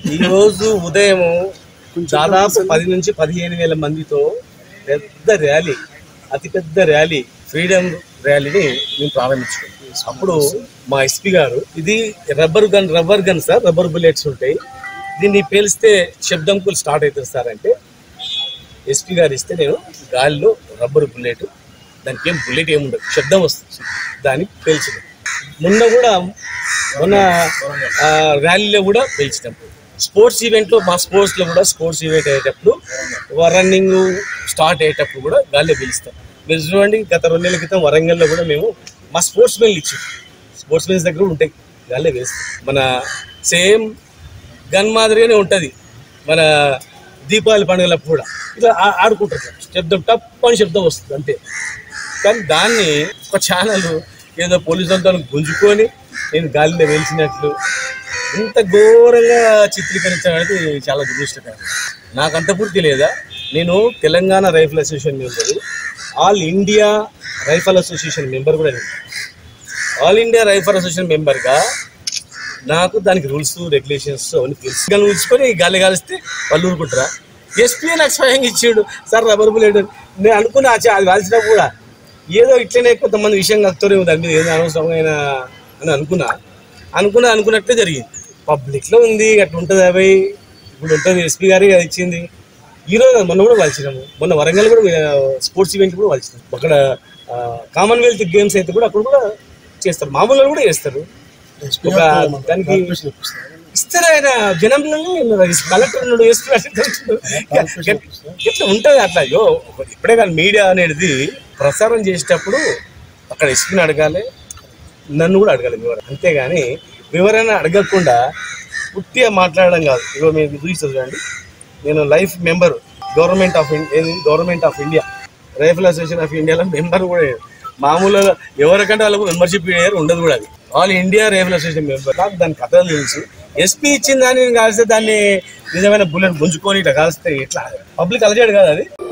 ఈ రోజు ఉదయం దాదాపు పది నుంచి పదిహేను వేల మందితో పెద్ద ర్యాలీ అతి పెద్ద ర్యాలీ ఫ్రీడమ్ ర్యాలీని మేము ప్రారంభించుకున్నాం అప్పుడు మా ఎస్పీ గారు ఇది rubber gun rubber gun sir rubber bullets ఉంటాయి దీన్ని పేలిస్తే శబ్దంకులు స్టార్ట్ అవుతుంది సార్ అంటే ఎస్పీ గారు ఇస్తే నేను గాలిలో రబ్బర్ బుల్లెట్ దానికి ఏం బుల్లెట్ ఏమి ఉండదు శబ్దం వస్తుంది దాన్ని పేల్చిన మొన్న కూడా మొన్న ఆ, ర్యాలీలో కూడా పేల్చినాం స్పోర్ట్స్ ఈవెంట్లో మా స్పోర్ట్స్లో కూడా స్పోర్ట్స్ ఈవెంట్ అయ్యేటప్పుడు రన్నింగ్ స్టార్ట్ అయ్యేటప్పుడు కూడా గాలిలో పిలుస్తాం మీరు చూడండి గత రెండు నెలల క్రితం వరంగల్లో కూడా మేము మా స్పోర్ట్స్ మెన్లు ఇచ్చాం స్పోర్ట్స్ మెన్స్ దగ్గర ఉంటాయి గాలిలో వేస్తాం మన సేమ్ గన్ మాదిరిగానే ఉంటుంది మన దీపావళి పండుగలకు కూడా ఇట్లా ఆ- ఆడుకుంటారు శబ్దం టప్ అని శబ్దం వస్తుంది అంతే కానీ దాన్ని ఒక ఛానల్ ఏదో పోలీసులతో గుంజుకొని నేను గాలిలో వెలిసినట్లు ఇంత ఘోరంగా చిత్రీకరించడం అనేది చాలా దురదృష్టకరం నాకు అంత పూర్తి లేదా నేను Telangana rifle association member all India rifle association member కూడా నేను ఆల్ ఇండియా రైఫల్ అసోసియేషన్ మెంబర్గా నాకు దానికి రూల్స్ రెగ్యులేషన్స్ అవన్నీ తెలుసు గాలి ఉంచుకొని గాలి కాలిస్తే వాళ్ళు ఊరుకుంటారా ఎస్పీ నాకు స్వయంగా ఇచ్చాడు సార్ రబ్బర్ బుల్లెట్ నేను అనుకున్నా చా- అది కాల్చినా కూడా ఏదో ఇట్లనే కొంతమంది విషయం కలుగుతారే దాని మీద ఏదో అనవసరమైన అని అనుకున్నా అనుకున్నా అనుకున్నట్టే జరిగింది పబ్లిక్లో ఉంది అట్లా ఉంటుంది అవి ఇప్పుడు ఉంటుంది ఎస్పీ గారి అది ఇచ్చింది ఈ రోజు మొన్న కూడా కలిసినాము మొన్న వరంగల్ కూడా స్పోర్ట్స్ ఈవెంట్ కూడా కలిసినాం అక్కడ ఆ, కామన్వెల్త్ గేమ్స్ అయితే కూడా అక్కడ కూడా చేస్తారు మామూలు కూడా చేస్తారు ఒక దానికి ఇస్తారు ఆయన జనంలో కలెక్టర్ ఉన్నాడు ఎస్పీ ఎట్లా ఉంటుంది అట్లా అయ్యో ఒక- ఇప్పుడే కానీ మీడియా అనేది ప్రసారం చేసేటప్పుడు అక్కడ ఎస్పీని అడగాలి నన్ను కూడా అడగాలి వివరణ అంతేగాని వివరణ అడగకుండా పుట్టిగా మాట్లాడడం కాదు ఇగో మీకు చూపిస్తుంది చూడండి నేను life member government of India government of India rifle association of ఇండియాలో మెంబర్ కూడా లేదు. మామూలుగా ఎవరికంటే వాళ్ళకు మెంబర్షిప్ ఇయర్ ఉండదు కూడా అది all India rifle association member నాకు దాని కథలు తెలుసు ఎస్పీ ఇచ్చిన దాన్ని నేను కాల్స్తే దాన్ని నిజమైన బుల్లెట్ గుంజుకొని ఇట్లా కాల్స్తే ఇట్లా పబ్లిక్ అలజాడు కాదు అది